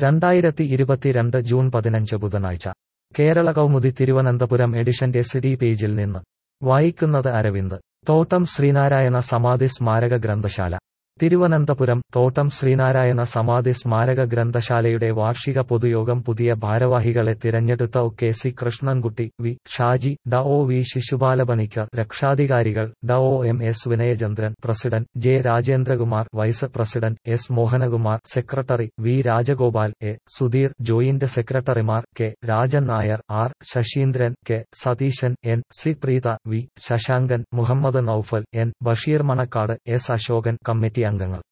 രണ്ടായിരത്തി ഇരുപത്തിരണ്ട് ജൂൺ പതിനഞ്ച് ബുധനാഴ്ച കേരള കൗമുദി തിരുവനന്തപുരം എഡിഷന്റെ സിഡി പേജിൽ നിന്ന് വായിക്കുന്നത് അരവിന്ദ് തോട്ടം ശ്രീനാരായണ സമാധി സ്മാരക ഗ്രന്ഥശാല തിരുവനന്തപുരം തോട്ടം ശ്രീനാരായണ സമാധി സ്മാരക ഗ്രന്ഥശാലയുടെ വാർഷിക പൊതുയോഗം പുതിയ ഭാരവാഹികളെ തിരഞ്ഞെടുത്ത O K C Krishnankutty V Shaji ഡ ഒ വി ശിശുപാലപണിക്കർ രക്ഷാധികാരികൾ ഡ ഒ M S Vinayachandran president J Rajendrakumar vice president S Mohanakumar secretary V Rajagopal A Sudheer joint സെക്രട്ടറിമാർ K Rajan Nair R Sasheendran K Satheesan N C Preetha V Sasankan Muhammad Noufal N Basheer Manakkad S Ashokan committee അംഗങ്ങൾ